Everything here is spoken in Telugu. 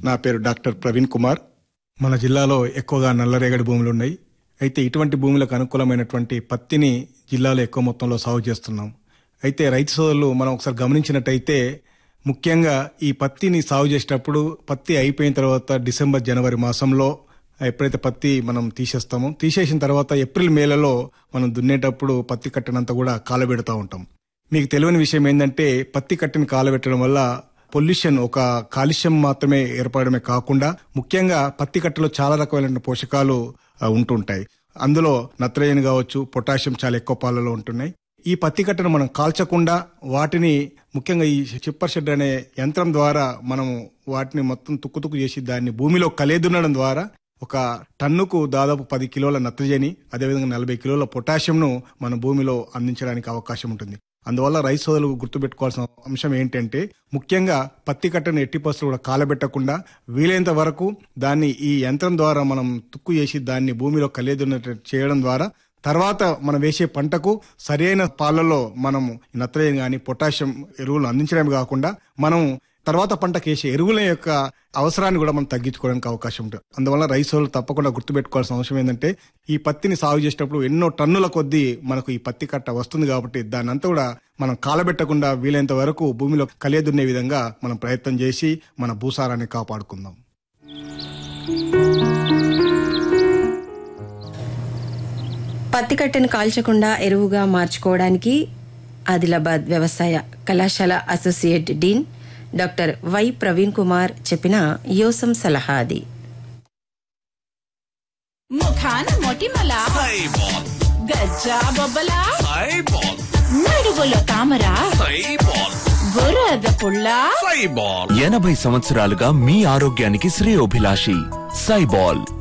నా పేరు డాక్టర్ ప్రవీణ్ కుమార్ మన జిల్లాలో ఎక్కువగా నల్లరేగడి భూములు ఉన్నాయి అయితే ఇటువంటి భూములకు అనుకూలమైనటువంటి పత్తిని జిల్లాలో ఎక్కువ మొత్తంలో సాగు చేస్తున్నాం అయితే రైతు సోదరులు మనం ఒకసారి గమనించినట్టయితే ముఖ్యంగా ఈ పత్తిని సాగు చేసేటప్పుడు పత్తి అయిపోయిన తర్వాత డిసెంబర్ జనవరి మాసంలో ఎప్పుడైతే పత్తి మనం తీసేస్తామో తీసేసిన తర్వాత ఏప్రిల్ మేలలో మనం దున్నేటప్పుడు పత్తి కట్టనంతా కూడా కాలబెడతా ఉంటాం మీకు తెలియని విషయం ఏంటంటే పత్తి కట్టిని కాలబెట్టడం వల్ల పొల్యూషన్ ఒక కాలుష్యం మాత్రమే ఏర్పడమే కాకుండా ముఖ్యంగా పత్తి కట్టలో చాలా రకమైన పోషకాలు ఆ, ఉంటుంటాయి అందులో నత్రజని కావచ్చు పొటాషియం చాలా ఎక్కువ పాలలో ఉంటున్నాయి ఈ పత్తి కట్టను మనం కాల్చకుండా వాటిని ముఖ్యంగా ఈ చిప్పర్ షెడ్ అనే యంత్రం ద్వారా మనం వాటిని మొత్తం తుక్కు తుక్కు చేసి దాన్ని భూమిలో కలేదున్నడం ద్వారా ఒక టన్నుకు దాదాపు పది కిలోల నత్రజని అదేవిధంగా నలభై కిలోల పొటాషియంను మన భూమిలో అందించడానికి అవకాశం ఉంటుంది అందువల్ల రైతు సోదరులు గుర్తుపెట్టుకోవాల్సిన అంశం ఏంటంటే ముఖ్యంగా పత్తి కట్టను ఎట్టి పరిస్థితులు కూడా కాలబెట్టకుండా వీలైనంత వరకు దాన్ని ఈ యంత్రం ద్వారా మనం తుక్కు చేసి దాన్ని భూమిలో కలియదున్నట్టు చేయడం ద్వారా తర్వాత మనం వేసే పంటకు సరైన పాలలో మనం నత్రజని కానీ పొటాషియం ఎరువులు అందించడమే కాకుండా మనం తర్వాత పంటకు వేసే ఎరువుల యొక్క అవసరాన్ని కూడా మనం తగ్గించుకోవడానికి అవకాశం ఉంటుంది అందువల్ల రైతులు తప్పకుండా గుర్తుపెట్టుకోవాల్సిన అవసరం ఏంటంటే ఈ పత్తిని సాగు చేసేటప్పుడు ఎన్నో టన్నుల కొద్దీ మనకు ఈ పత్తి కట్ట వస్తుంది కాబట్టి దాన్ని అంతా కూడా మనం కాలబెట్టకుండా వీలైనంత వరకు భూమిలో కలియదున్నే విధంగా మనం ప్రయత్నం చేసి మన భూసారాన్ని కాపాడుకుందాం పత్తి కట్టెను కాల్చకుండా ఎరువుగా మార్చుకోవడానికి ఆదిలాబాద్ వ్యవసాయ కళాశాల associate dean doctor Y Praveen Kumar చెప్పిన యోసం సలహా అది ముఖాన మొటిమల సైబాల్ గజ్జా బొబ్బల సైబాల్ నడుగులో తామర సైబాల్ బురద పుల్ల సైబాల్ ఎనభై సంవత్సరాలుగా మీ ఆరోగ్యానికి శ్రేయోభిలాషి సైబాల్